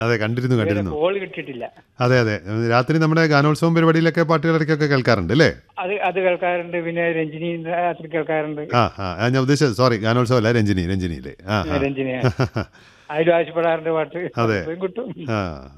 അതെ കണ്ടിരുന്നു കണ്ടിരുന്നു കോൾ കിട്ടിയിട്ടില്ല അതെ അതെ രാത്രി നമ്മുടെ ഗാനോത്സവം പരിപാടിയിലൊക്കെ പാട്ടുകളൊക്കെ കേൾക്കാറുണ്ട് അല്ലേ അത് അത് കേൾക്കാറുണ്ട് പിന്നെ രഞ്ജിനി രാത്രി കേൾക്കാറുണ്ട് ആ ആ ആ, ഞാൻ ഉദ്ദേശിച്ചത് സോറി ഗാനോത്സവം അല്ല രഞ്ജിനി രഞ്ജിനിയിലെ ആ ആ. രഞ്ജിനി അതിലും ആവശ്യപ്പെടാറുണ്ട് പാട്ട് അതെ. അതും കിട്ടും ആ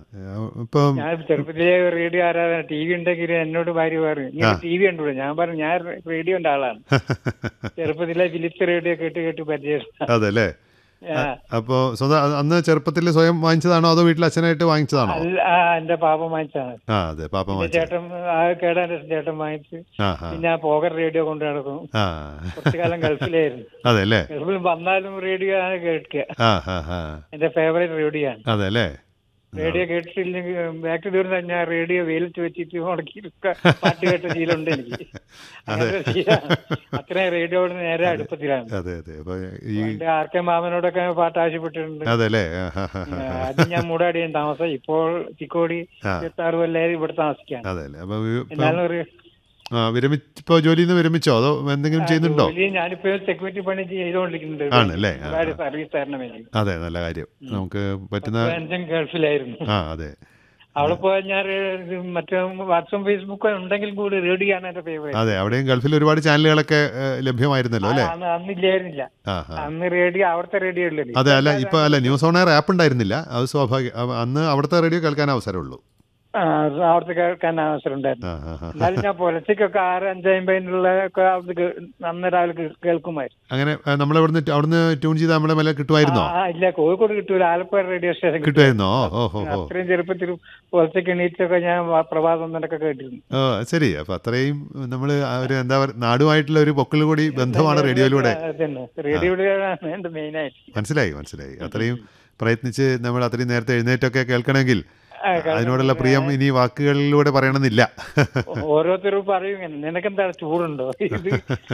ഇപ്പം ഞാൻ ചെറുപ്പത്തിലെ റേഡിയോ ആരാധന ടി വി ഉണ്ടെങ്കിൽ എന്നോട് ഭാര്യ പറഞ്ഞു നീ ടി വി കണ്ടുകൂടെ ഞാൻ പറഞ്ഞു ഞാൻ റേഡിയോന്റെ ആളാണ് ചെറുപ്പത്തിലെ ഫിലിപ്സ് റേഡിയോ കേട്ട് കേട്ട് പരിചയം അതെ അല്ലേ ആ, അപ്പോൾ സ്വന്തം അ- അന്ന് ചെറുപ്പത്തിൽ സ്വയം വാങ്ങിച്ചതാണോ അതോ വീട്ടിൽ അച്ഛനായിട്ട് വാങ്ങിച്ചതാണോ അല്ല, ആ, എന്റെ പാപം വാങ്ങിച്ചാണ് ആ അതെ പാപ്പ എന്റെ വാങ്ങിച്ചത് ചേട്ടൻ ആ കേടാൻ ചേട്ടൻ വാങ്ങിച്ച് ആ ആ പിന്നെ ആ പോകർ റേഡിയോ കൊണ്ട് നടക്കും ആ കുറച്ചു കാലം ഗൾഫിലായിരുന്നു അതെ അല്ലേ ഗൾഫിൽ വന്നാലും റേഡിയോ ആണ് കേൾക്കുക ആ ആ ആ എന്റെ ഫേവറേറ്റ് റേഡിയോ ആണ് അതെ അല്ലേ റേഡിയോ കേട്ടിട്ടില്ലെങ്കിൽ ബാക്ക് തീർന്ന ഞാൻ റേഡിയോ വെയിലത്ത് വെച്ചിട്ട് ഉണക്കി പാട്ട് കേട്ട ശീലമുണ്ട് എനിക്ക് അങ്ങനത്തെ ശീലമാണ്. അത്രയും റേഡിയോയോട് നേരെ അടുപ്പത്തിലാണ് അതെ അതെ അപ്പോൾ ഈ എന്റെ ആർ കെ മാമനോടൊക്കെ പാട്ട് ആവശ്യപ്പെട്ടിട്ടുണ്ട് അതെ അല്ലേ ആ, ആ, ആ, ആ, ആ. അത് ഞാൻ മൂടാടിയാണ് താമസം ഇപ്പോൾ ചിക്കോടി ആ. ഇരുപത്താറ് കൊല്ലായി ഇവിടെ താമസിക്കാണ് അതെ അല്ലേ അപ്പോൾ എന്നാലും ഒരു ആ വിരമിച്ചപ്പോൾ ജോലിയിൽ നിന്ന് വിരമിച്ചോ അതോ എന്തെങ്കിലും ചെയ്യുന്നുണ്ടോ ജോലി ഞാനിപ്പോ സെക്യൂരിറ്റി പണി ചെയ്തുകൊണ്ടിരിക്കുന്നുണ്ട് ആണല്ലേ? ആ, മൂടാടി സർവീസ് തരണം എനിക്ക് അതെ നല്ല കാര്യം നമുക്ക് പറ്റുന്ന അഞ്ചൻ ഗൾഫിലായിരുന്നു ആ അതെ അവിടെ പോയാൽ ഞാൻ ഇത് മറ്റേ വാട്സപ്പ് ഫേസ്ബുക്ക് ഉണ്ടെങ്കിൽ കൂടി റേഡിയോ ആണ് എന്റെ ഫേവറേറ്റ് അതെ അവിടെയും ഗൾഫിൽ ഒരുപാട് ചാനലുകളൊക്കെ ഏ, ലഭ്യമായിരുന്നല്ലോ അല്ലേ അന്ന് അന്നില്ലായിരുന്നില്ല ആ ആ അന്ന് റേഡിയോ അവിടുത്തെ റേഡിയോ ഉള്ളത് അതെ അല്ല ഇപ്പൊ അല്ല ന്യൂസ് ഓൺ എയർ ആപ്പ് ഉണ്ടായിരുന്നില്ല അത് സ്വാഭാവിക അ- അന്ന് അവിടുത്തെ റേഡിയോ കേൾക്കാൻ അവസരമുള്ളൂ ആ, അവിടുത്തെ കേൾക്കാൻ അവസരം ഉണ്ടായിരുന്നു ആ ആ ആ എന്നാലും ഞാൻ പുലർച്ചയ്ക്കൊക്കെ ആറ് അഞ്ചമ്പതിനുള്ള ഒക്കെ അവിടുത്തെ കേ- അന്ന് രാവിലെ കേ- കേൾക്കുമായിരുന്നു അങ്ങനെ ആ, നമ്മളെ ഇവിടുന്ന് ട് അവിടുന്ന് ട്യൂൺ ചെയ്ത് നമ്മളെ മേലെ കിട്ടുമായിരുന്നോ ആ ഇല്ല കോഴിക്കോട് കിട്ടൂല ആലപ്പുഴ റേഡിയോ സ്റ്റേഷൻ കിട്ടും. കിട്ടുമായിരുന്നോ ഓ ഹോ ഹോ അത്രയും ചെറുപ്പത്തിൽ പുലർച്ചയ്ക്ക് എണീറ്റൊക്കെ ഞാൻ വ- പ്രഭാതം എന്നൊക്കെ കേട്ടിരുന്നു ഓ ശരി അപ്പൊ അത്രയും നമ്മൾ ഒരു എന്താ പറയുക നാടുമായിട്ടുള്ള ഒരു പൊക്കിൾ കൂടി ബന്ധമാണ് റേഡിയോയിലൂടെ അതന്നെ റേഡിയോയിലാണ് എന്റെ മെയിൻ ആയിട്ട് മനസ്സിലായി മനസ്സിലായി അത്രയും പ്രയത്നിച്ച് നമ്മൾ അത്രയും നേരത്തെ എഴുന്നേറ്റൊക്കെ കേൾക്കണമെങ്കിൽ ആ, കേൾക്കണം. അതിനോടുള്ള പ്രിയം ഇനി വാക്കുകളിലൂടെ പറയണമെന്നില്ല ഓരോരുത്തരും പറയും ഇങ്ങനെ നിനക്കെന്താ ചൂടുണ്ടോ ഇത്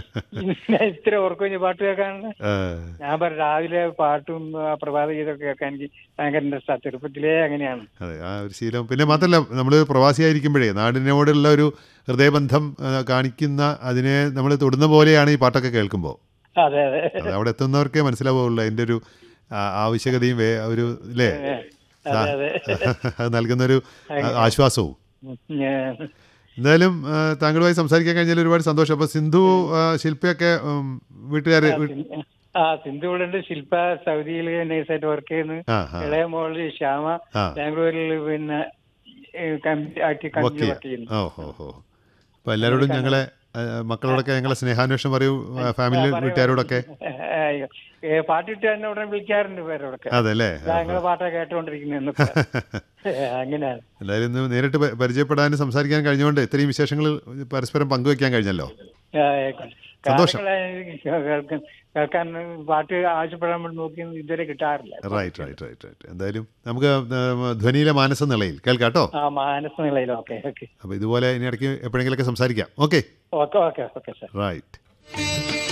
ഇങ്ങനെ ഇത്ര ഓർക്കും പാട്ട് കേൾക്കാണ് ആ, ഞാൻ പറയും രാവിലെ പാട്ടും ആ, പ്രഭാത ഗീതമൊക്കെ കേൾക്കാൻ എനിക്ക് ഭയങ്കര ഇൻട്രസ്റ്റ് ചെറുപ്പത്തിലേ അങ്ങനെയാണ് അതെ ആ ഒരു ശീലം പിന്നെ മാത്രമല്ല നമ്മൾ പ്രവാസിയായിരിക്കുമ്പോഴേ നാടിനോടുള്ള ഒരു ഹൃദയബന്ധം ആ, കാണിക്കുന്ന അതിനെ നമ്മൾ തൊടുന്ന പോലെയാണ് ഈ പാട്ടൊക്കെ കേൾക്കുമ്പോൾ അതെ അതെ അത് അവിടെ എത്തുന്നവർക്കേ മനസ്സിലാവുള്ളൂ അതിൻ്റെ ഒരു ആ, ആവശ്യകതയും വേ ഒരു അല്ലേ അതെ അതെ അത് നൽകുന്നൊരു ആ, ആശ്വാസവും ഞാൻ എന്തായാലും ആ, താങ്കളുമായി സംസാരിക്കാൻ കഴിഞ്ഞാൽ ഒരുപാട് സന്തോഷം അപ്പോൾ സിന്ധു ആ, ശില്പയൊക്കെ വീട്ടുകാർ ആ സിന്ധു ഇവിടെ ഉണ്ട് ശില്പ സൗദിയിൽ നൈസായിട്ട് വർക്ക് ചെയ്യുന്നു ആ ആ ഇളയ മോള് ശ്യാമ ആ. ബാംഗ്ലൂരിൽ പിന്നെ ആക്കി വർക്ക് കമ്പനി ചെയ്യാം വർക്ക് ചെയ്യുന്നു ഓ ഹോ ഹോ അപ്പോൾ എല്ലാവരോടും ഞങ്ങളെ ആ, മക്കളോടൊക്കെ ഞങ്ങളെ സ്നേഹാന്വേഷണം പറയൂ ആ, ഫാമിലി വീട്ടുകാരോടൊക്കെ അയ്യോ. ഏ, പാട്ടിട്ട് തന്നെ ഉടനെ വിളിക്കാറുണ്ട് പേരോടൊക്കെ അതെ അല്ലേ ഞങ്ങളെ പാട്ടൊക്കെ കേട്ടോണ്ടിരിക്കുന്നു അങ്ങനെയാണ് എന്തായാലും ഇന്ന് നേരിട്ട് പ- പരിചയപ്പെടാനും സംസാരിക്കാൻ കഴിഞ്ഞുകൊണ്ട് ഇത്രയും വിശേഷങ്ങൾ പരസ്പരം പങ്കുവെക്കാൻ കഴിഞ്ഞല്ലോ ആ, ആയിക്കോട്ടെ. സന്തോഷം. ഗാനങ്ങളെ കേൾക്കാൻ കേൾക്കാൻ പാട്ട് ആവശ്യപ്പെടാൻ വേണ്ടി നോക്കി ഇതുവരെ കിട്ടാറില്ല റൈറ്റ് റൈറ്റ് റൈറ്റ് റൈറ്റ് എന്തായാലും നമുക്ക് ആ, ധ്വനിയിലെ മാനസ നിലയിൽ കേൾക്കാട്ടോ ആ മാനസ നിലയിൽ ഓക്കെ ഓക്കെ അപ്പോൾ ഇതുപോലെ ഇനി ഇടയ്ക്ക് എപ്പോഴെങ്കിലൊക്കെ സംസാരിക്കാം okay okay okay okay sir right